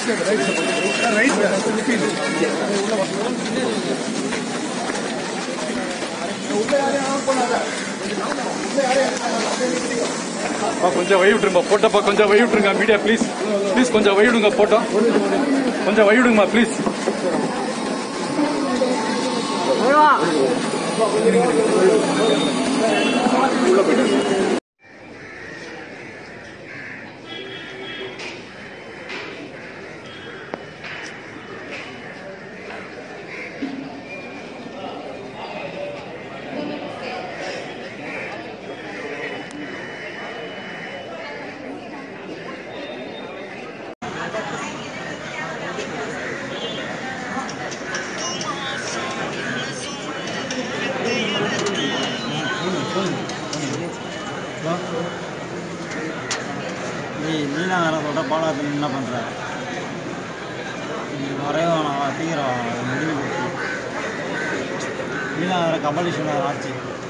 அப்பா, கொஞ்சம் வழி விட்டுருங்க போட்டோப்பா கொஞ்சம் வழி விட்டுருங்க மீடியா ப்ளீஸ் ப்ளீஸ் கொஞ்சம் வழி விடுங்க போட்டோ கொஞ்சம் வழி விடுங்கம்மா ப்ளீஸ் நீ நீலாங்கரத்தோட பாலாத்தில் என்ன பண்ணுற வரையும் நான் சீக்கிரம் முடிவு நீலாங்கர கபாலீஸ்வரர் ஆட்சி